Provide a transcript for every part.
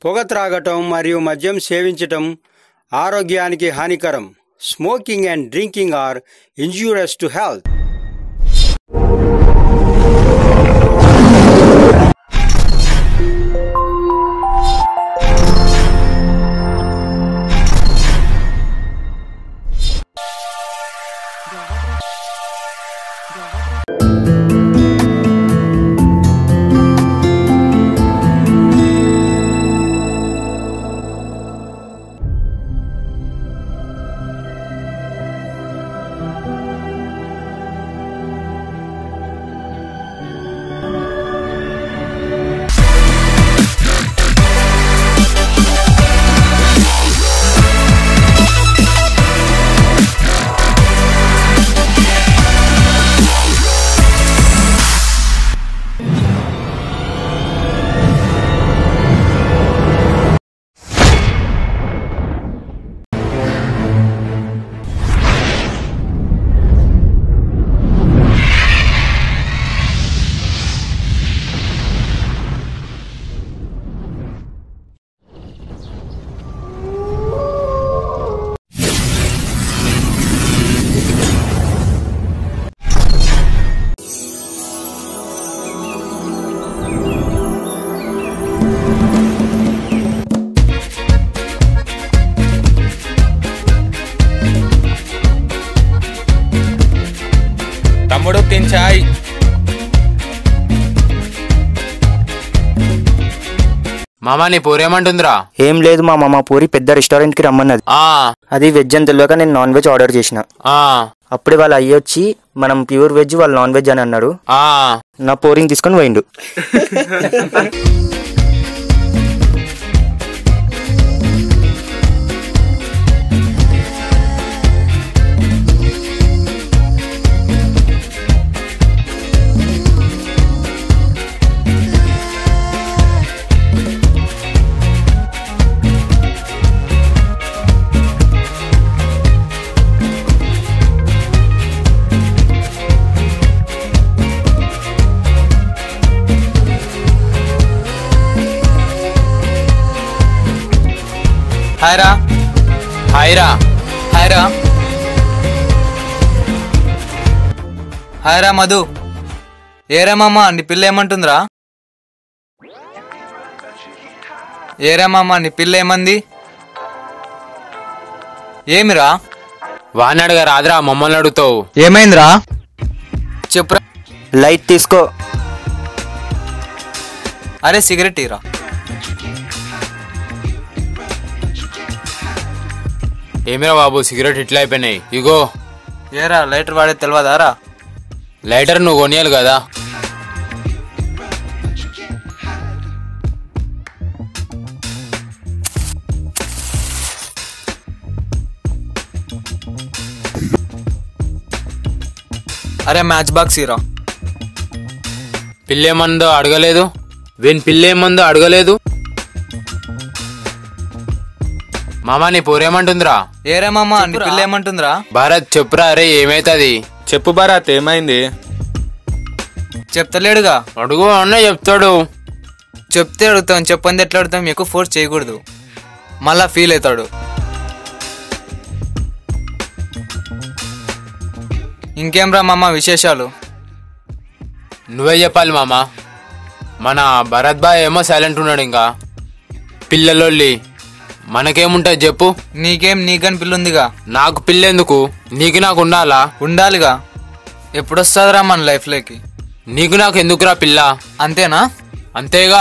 పొగ త్రాగటం మరియు మద్యం సేవించటం ఆరోగ్యానికి హానికరం smoking and drinking are injurious to health తమ్ముడు తించాయ్ మామా నీ పూరేమంటుందిరా ఏం లేదు మా మామ పూరి పెద్ద రెస్టారెంట్ కి రమ్మన్నది ఆ అది వెజ్ అని తెలియక నేను నాన్ వెజ్ ఆర్డర్ చేసిన ఆ అప్పుడే వాళ్ళు అయ్యి వచ్చి మనం ప్యూర్ వెజ్ వాళ్ళు నాన్ వెజ్ అని అన్నాడు ఆ నా పోరింగ్ తీసుకొని పోయిండు హాయ్ రా హాయ్ రా హాయ్ రా హాయ్ రా మధు ఏరా మామ నీ పిల్ల ఏమంటుందిరా ఏరా మామ నీ పిల్ల ఏమంది ఏమిరా వాడిని అడగా రాదురా మమ్మల్ని అడుగుతావు ఏమైందిరా చెప్పురా లైట్ తీసుకో అరే సిగరెట్ ఇరా ఏమిరా బాబు సిగరెట్ ఇట్లా అయిపోయినాయి ఇగో ఏరా లైటర్ వాడే తెలియదారా లైటర్ నువ్వు కొనియాలి కదా అరే మ్యాచ్ బాక్స్ ఇరా పిల్లేమందో అడగలేదు వీని పిల్లేమందో అడగలేదు మామా నీ పూరేమంటుందిరా ఏరా మామ నీ పిల్ల ఏమంటుందిరా భారత్ చెప్పురా అరే ఏమైతుంది చెప్పు భారత్ ఏమైంది చెప్తలేడుగా అడుగు అన్న చెప్తాడు చెప్తే అడుగుతాం చెప్పంది ఎట్లా అడుగుతాం ఎక్కువ ఫోర్స్ చేయకూడదు మళ్ళా ఫీల్ అవుతాడు ఇంకేం రా మామ విశేషాలు నువ్వే చెప్పాలి మామా మన భరత్ బాయ్ ఏమో సైలెంట్ ఉన్నాడు ఇంకా పిల్లలోళ్ళి మనకేముంటుంది చెప్పు నీకేం నీకని పిల్ల ఉందిగా నాకు పిల్లెందుకు నీకు నాకు ఉండాలా ఉండాలిగా ఎప్పుడొస్తుందిరా మన లైఫ్లోకి నీకు నాకు ఎందుకురా పిల్ల అంతేనా అంతేగా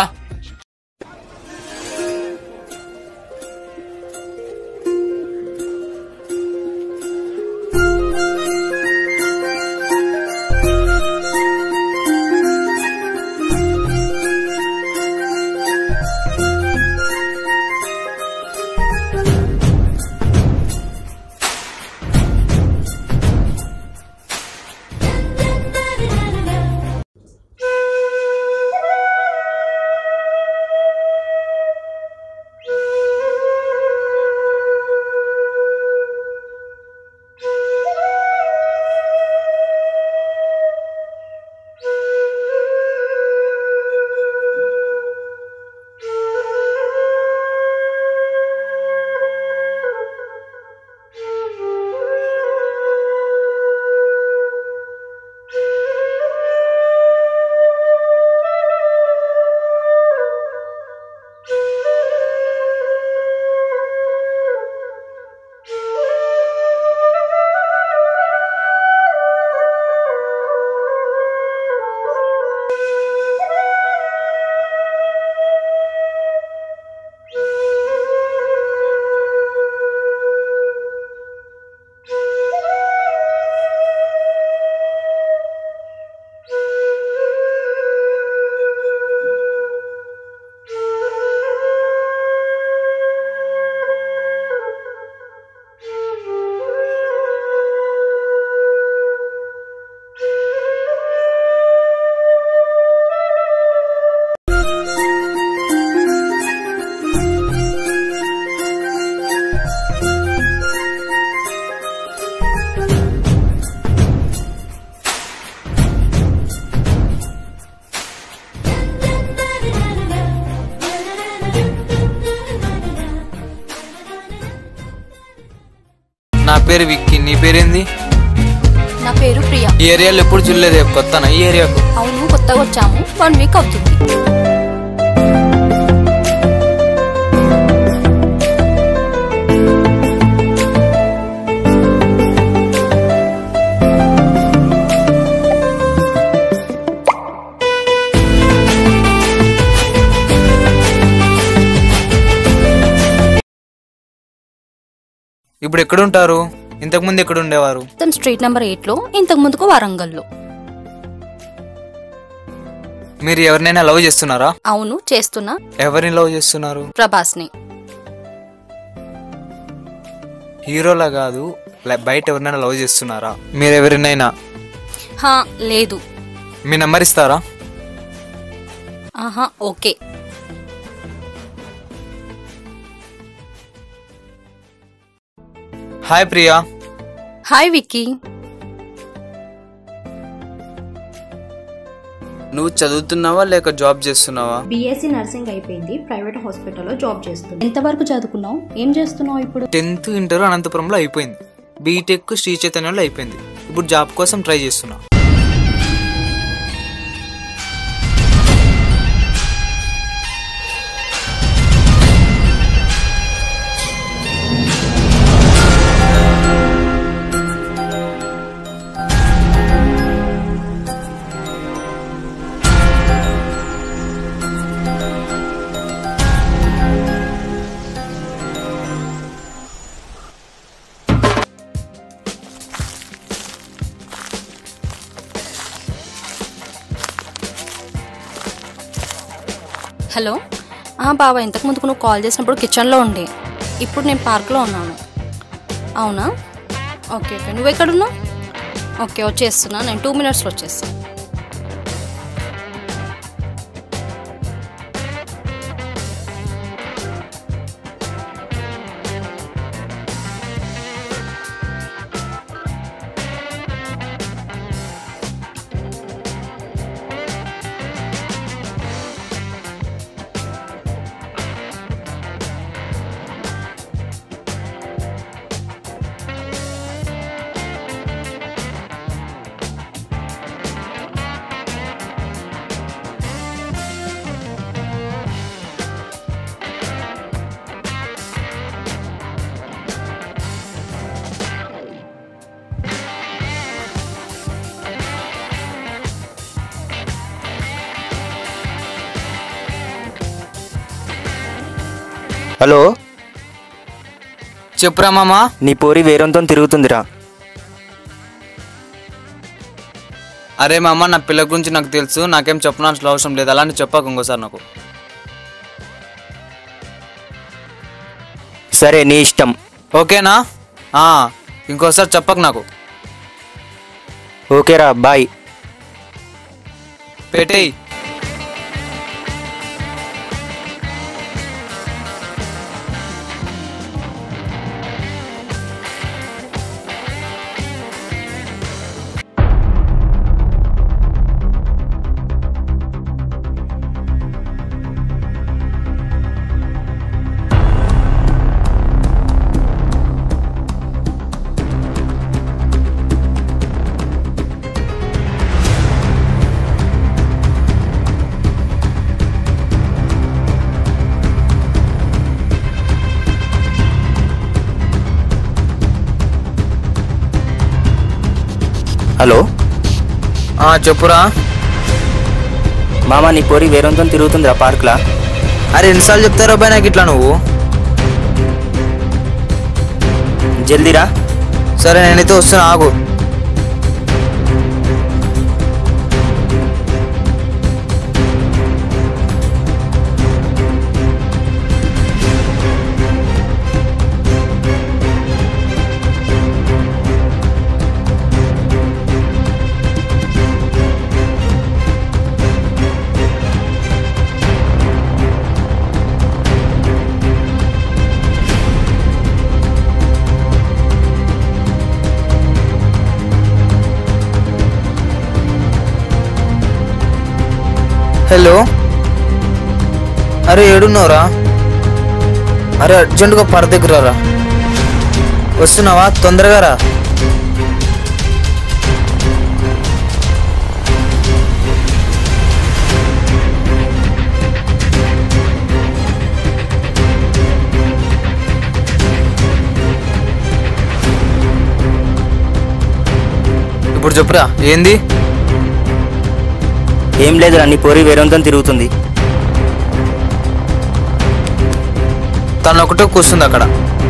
పేరు విక్కీ నీ పేరేంది నా పేరు ప్రియా ఈ ఏరియాలో ఎప్పుడు చూడలేదు కొత్తనా ఈ ఏరియాకు అవును కొత్తగా వచ్చాము వన్ వీక్ అవుతుంది ఇప్పుడు ఎక్కడుంటారు ఇంతకుముందు ఎక్కడ ఉండేవారు మొత్తం స్ట్రీట్ నెంబర్ ఎయిట్ లో ఇంతకు ముందుకు వరంగల్లో మీరు ఎవరినైనా లవ్ చేస్తున్నారా అవును చేస్తున్నా ఎవరిని లవ్ చేస్తున్నారు ప్రభాస్ని హీరోలా కాదు లై- బయట ఎవరినైనా లవ్ చేస్తున్నారా మీరు ఎవరినైనా హా లేదు మీ నెంబర్ ఇస్తారా ఆహా okay hi Priya hi Vicky నువ్వు చదువుతున్నావా లేక జాబ్ చేస్తున్నావా బీఎస్సీ నర్సింగ్ అయిపోయింది ప్రైవేట్ హాస్పిటల్లో జాబ్ చేస్తుంది ఎంతవరకు చదువుకున్నావు ఏం చేస్తున్నావు ఇప్పుడు టెన్త్ ఇంటర్ అనంతపురంలో అయిపోయింది బీటెక్ శ్రీ చైతన్యంలో అయిపోయింది ఇప్పుడు జాబ్ కోసం ట్రై చేస్తున్నా హలో ఆ బాబా ఇంతకు ముందుకు నువ్వు కాల్ చేసినప్పుడు కిచెన్లో ఉండే ఇప్పుడు నేను పార్క్లో ఉన్నాను అవునా ఓకే ఓకే నువ్వు ఎక్కడున్నావు ఓకే వచ్చేస్తున్నా నేను టూ మినిట్స్లో వచ్చేస్తాను హలో చెప్పురా మామా నీ పోరి వేరంతో తిరుగుతుందిరా అరే మామ నా పిల్ల గురించి నాకు తెలుసు నాకేం చెప్పనాల్సిన అవసరం లేదు అలాంటి చెప్పాక ఇంకోసారి నాకు సరే నీ ఇష్టం ఓకేనా ఆ, ఇంకోసారి చెప్పకు నాకు ఓకేరా బాయ్ పెట్టేయి హలో ఆ, చెప్పురా మామ నీ పోరి వేరంతో తిరుగుతుందిరా పార్క్లా అరే ఎన్నిసార్లు చెప్తారా బాయ్ నాకు ఇట్లా నువ్వు జల్దీరా సరే నేనైతే వస్తున్నా ఆగు హలో అరే ఏడున్నావురా అరే అర్జెంటుగా పర దగ్గర రా వస్తున్నావా తొందరగా రా ఇప్పుడు చెప్పురా ఏంది ఏం లేదురా నీ పోరి వేరేంతో తిరుగుతుంది తను ఒకటే కూర్చుంది అక్కడ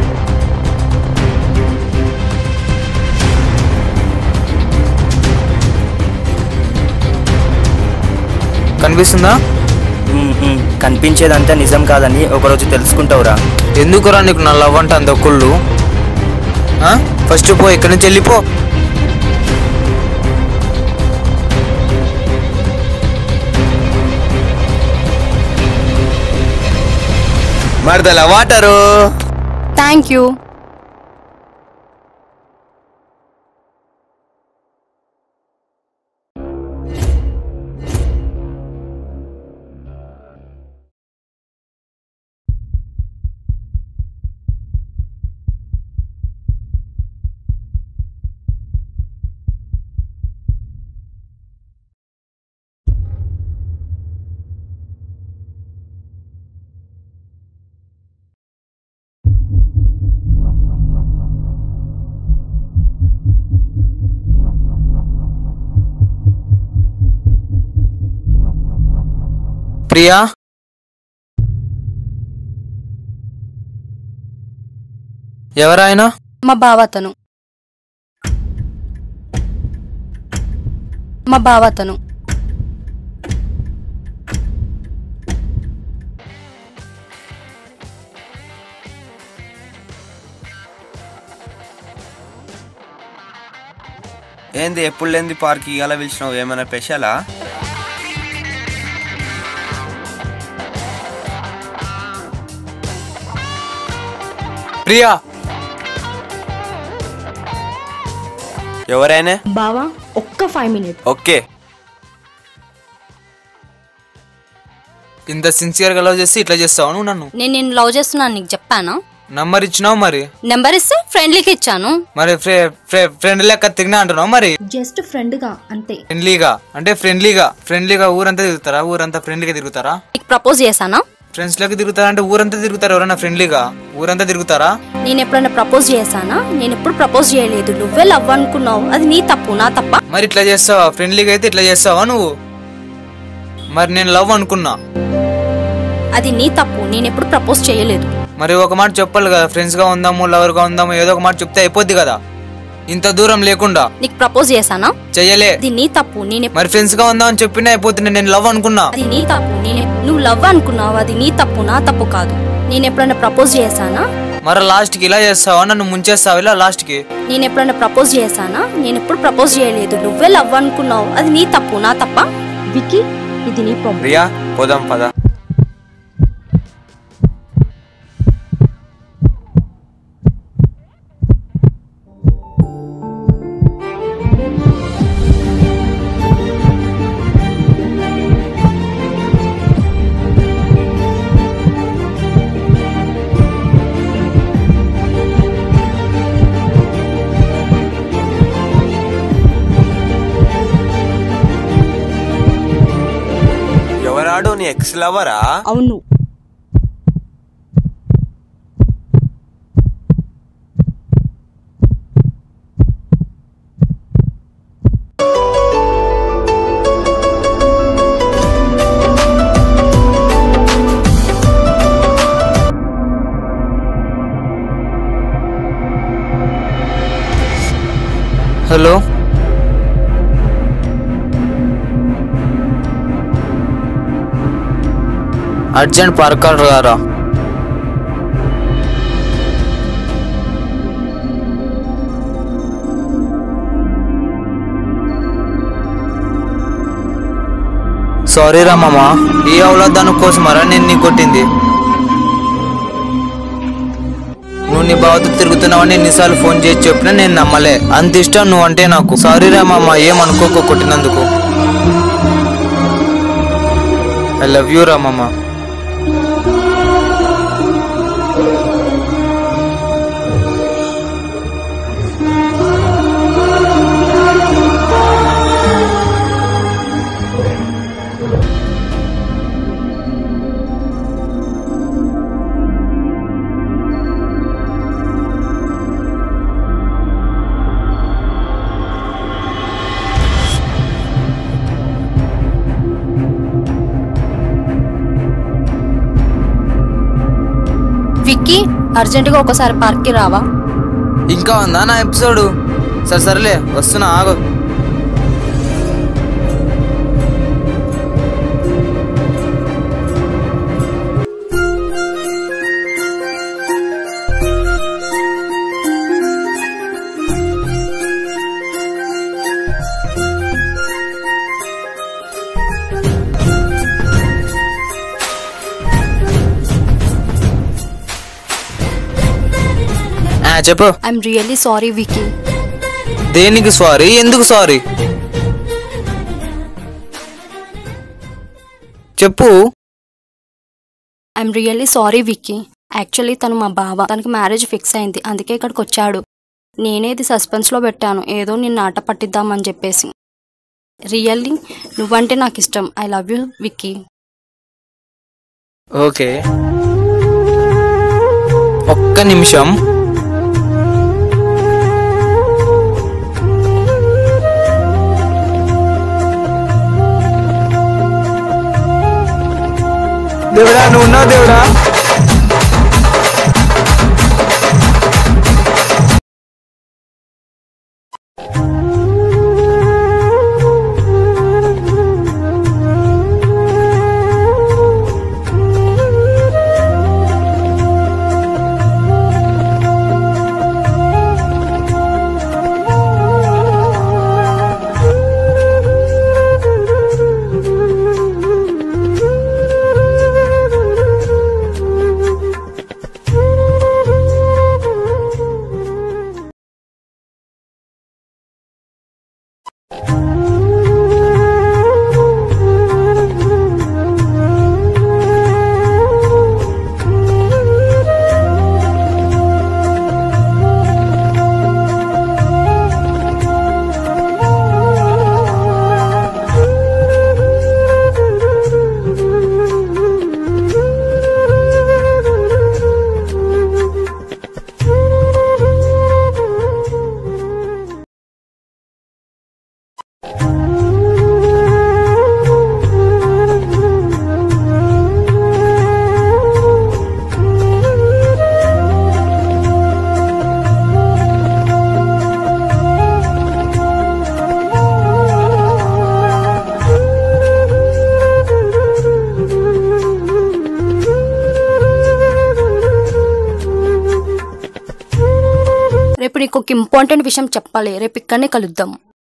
కనిపిస్తుందా ఉమ్, ఉమ్, కనిపించేదంతా నిజం కాదని ఒకరోజు తెలుసుకుంటావురా ఎందుకురా నీకు నా లవ్ అంటే అంత కుళ్ళు ఆ? ఫస్ట్ పో ఇక్కడి నుంచి వెళ్ళిపో మరదల వాటరు థ్యాంక్ యూ ప్రియా ఎవరాయన మా బావ అతను మా బావ అతను ఏంది ఎప్పుడు లేని పార్క్ ఇవాళ పిలిచినావు ఏమైనా స్పెషలా ప్రియా ఎవరైనా బావా ఒక్క ఫైవ్ మినిట్ ఓకే ఇంత సిన్సియర్గా లవ్ చేసి ఇట్లా చేస్తావు నువ్వు నన్ను నేను నేను లవ్ చేస్తున్నాను నీకు చెప్పానా నంబర్ ఇచ్చినావు మరి నెంబర్ ఇస్తే ఫ్రెండ్లీకి ఇచ్చాను మరి ఫ్రెండ్ లెక్క తిరిగినా అంటున్నావు మరి జస్ట్ ఫ్రెండ్గా అంతే ఫ్రెండ్లీగా అంటే ఫ్రెండ్లీగా ఫ్రెండ్లీగా ఊరంతా తిరుగుతారా ఊరంతా ఫ్రెండ్లీగా తిరుగుతారా నీకు ప్రపోజ్ చేశానా ఫ్రెండ్స్ లెక్క తిరుగుతారా అంటే ఊరంతా తిరుగుతారా ఎవరైనా ఫ్రెండ్లీగా ఊరంతా తిరుగుతారా నేను ఎప్పుడైనా ప్రపోజ్ చేశానా నేను ఎప్పుడు ప్రపోజ్ చేయలేదు నువ్వే లవ్ అనుకున్నావు అది నీ తప్పు నా తప్ప మరి ఇట్లా చేస్తావా ఫ్రెండ్లీగా అయితే ఇట్లా చేస్తావా నువ్వు మరి నేను లవ్ అనుకున్నా అది నీ తప్పు నేను ఎప్పుడు ప్రపోజ్ చేయలేదు మరి ఒక మాట చెప్పాలి కదా ఫ్రెండ్స్ గా ఉందాము లవర్ గా ఉందాము ఏదో ఒక మాట చెప్తే అయిపోద్ది కదా ఇంత దూరం లేకుండా నీకు ప్రపోజ్ చేశానా చెయ్యలే అది నీ తప్పు నేను ఎప్పుడు- మరి ఫ్రెండ్స్ గా ఉందామని చెప్పినా అయిపోతుంది నేను లవ్ అనుకున్నా అది నీ తప్పు నేను ఎప్- నువ్వు లవ్ అనుకున్నావు అది నీ తప్పు నా తప్పు కాదు నేను ఎప్పుడైనా ప్రపోజ్ చేశానా మరి లాస్ట్ కి ఇలా చేస్తావా నన్ను ముంచేస్తావా ఇలా లాస్ట్ కి నేను ఎప్పుడైనా ప్రపోజ్ చేశానా నేను ఎప్పుడు ప్రపోజ్ చేయలేదు నువ్వే లవ్ అనుకున్నావు అది నీ తప్పు నా తప్ప వికీ ఇది నీ ప్రాబ్లం ప్రియా పోదాం పద ఎవరాడు నీ ఎక్స్ లవరా అవును హలో అర్జెంట్ పార్కర్ గారా సారీ రా మామ ఈ అవలాదాను కోసమరా నేను నీ కొట్టింది నువ్వు నీ బావతో తిరుగుతున్నావని ఎన్నిసార్లు ఫోన్ చేసి చెప్పినా నేను నమ్మలే అంత ఇష్టం నువ్వు అంటే నాకు సారీ రా మామ ఏమనుకోక కొట్టినందుకు ఐ లవ్ యూ రా మామ విక్కీ అర్జెంటుగా ఒకసారి పార్క్కి రావా ఇంకా ఉందా నా ఎపిసోడ్ సరే సరేలే వస్తున్నా ఆగు ఆ, చెప్పు ఐఎమ్ రియల్లీ సారీ విక్కీ దేనికి సారీ ఎందుకు సారీ చెప్పు I'm really sorry Vicky actually తను మా బావ తనకి మ్యారేజ్ ఫిక్స్ అయింది అందుకే ఇక్కడికి వచ్చాడు నేనే ఇది సస్పెన్స్లో పెట్టాను ఏదో నిన్ను ఆట పట్టిద్దామని చెప్పేసి రియల్లీ నువ్వంటే నాకు ఇష్టం I love you Vicky okay ఒక్క నిమిషం దేవుడా నువ్వు ఉన్నావు దేవుడా రేపు నీకు ఒక ఇంపార్టెంట్ విషయం చెప్పాలి రేపు ఇక్కడనే కలుద్దాం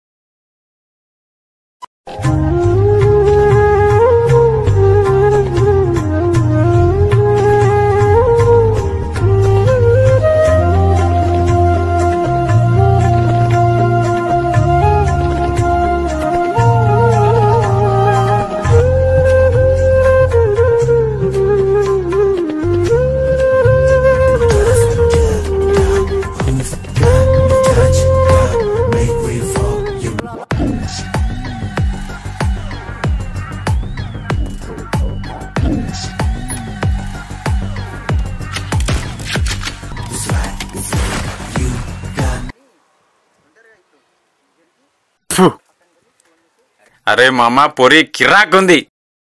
అరే మామ పొరి కిరాకుంది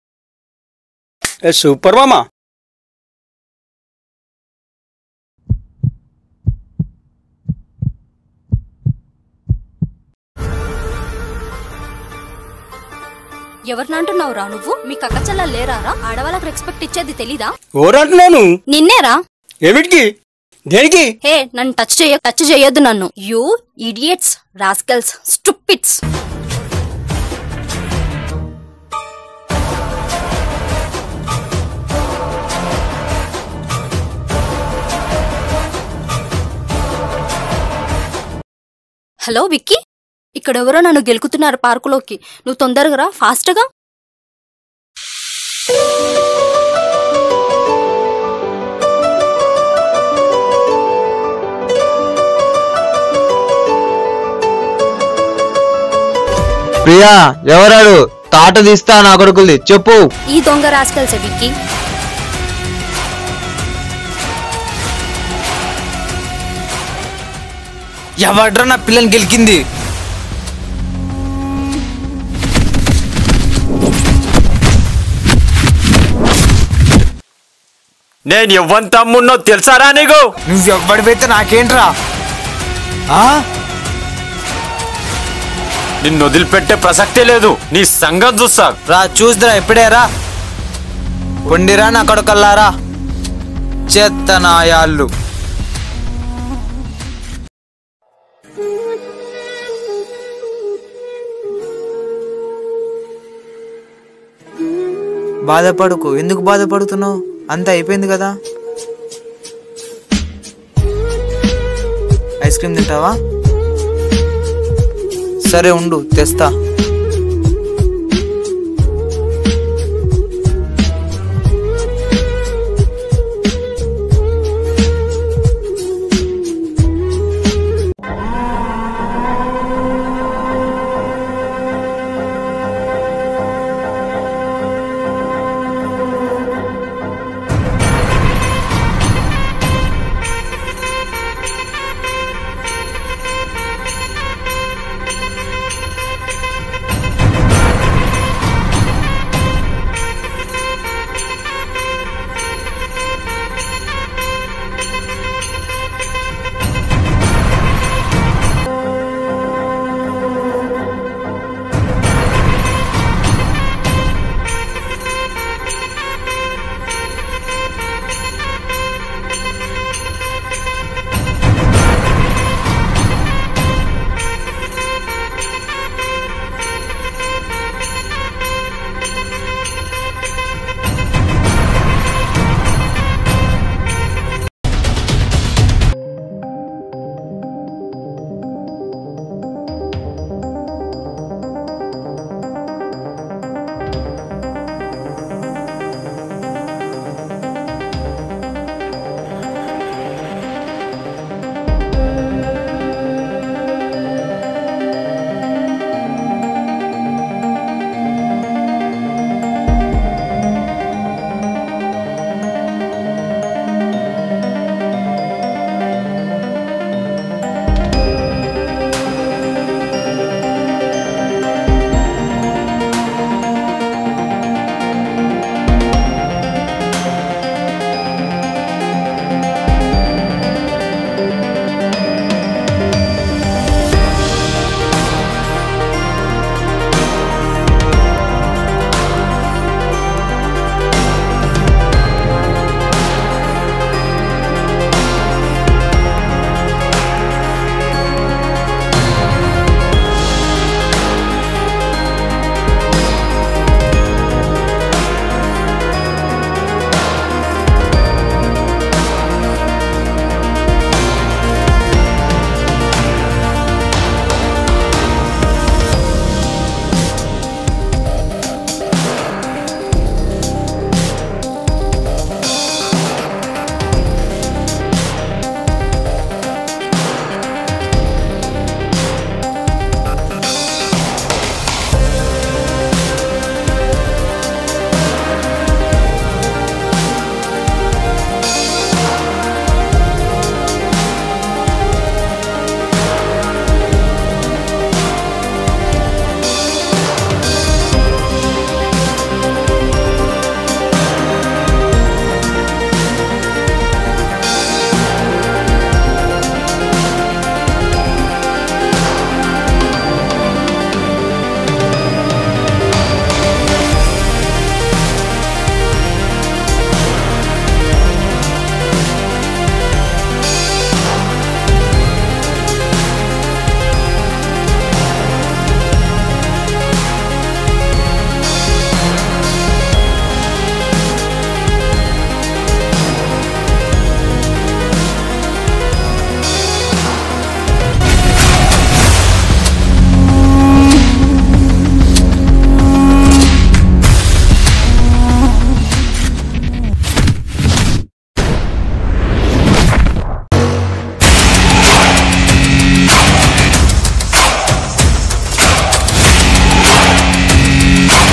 ఏ సూపర్ మామా ఎవరిని అంటున్నావురా నువ్వు మీ కక్కచల్ల లేరారా ఆడవాళ్ళకి రెస్పెక్ట్ ఇచ్చేది తెలీదా ఓరంటున్నాను నిన్నేరా ఏమిటికి దేనికి హే నన్ను టచ్ చేయ టచ్ చేయొద్దు నన్ను you idiots rascals stupids hello Vicky ఇక్కడెవరో నన్ను గెలుకుతున్నారు పార్కులోకి నువ్వు తొందరగా రా ఫాస్ట్గా ప్రియా ఎవరాడు తాట తీస్తా నా కొడుకుల్ది చెప్పు ఈ దొంగ రాస్కల్స్ విక్కీ ఎవడ్రా నా పిల్లని గెలికింది నేను ఎవ్వని తమ్మున్నో తెలుసారా నీకు నువ్వు ఎవ్వడిపోతే నాకేంట్రా ఆ? నిన్ను వదిలిపెట్టే ప్రసక్తే లేదు నీ సంగతి చూస్తా రా చూద్దురా ఎప్పుడే రా పొండిరా నా కొడుకల్లారా చెత్త నాయాళ్ళు బాధపడుకు ఎందుకు బాధపడుతున్నావు అంతా అయిపోయింది కదా ఐస్ క్రీమ్ తింటావా సరే ఉండు తెస్తా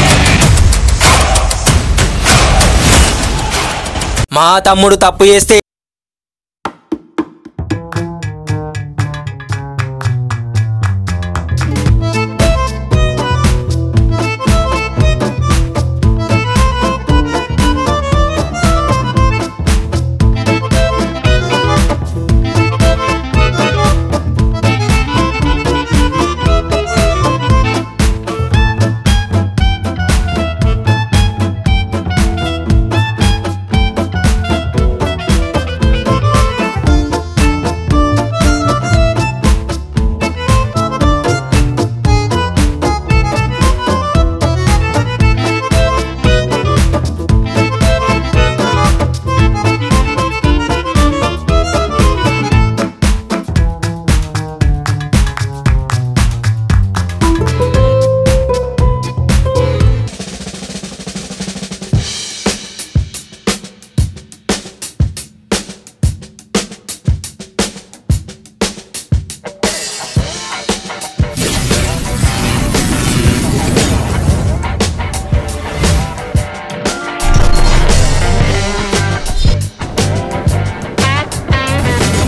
మా తమ్ముడు తప్పు చేస్తే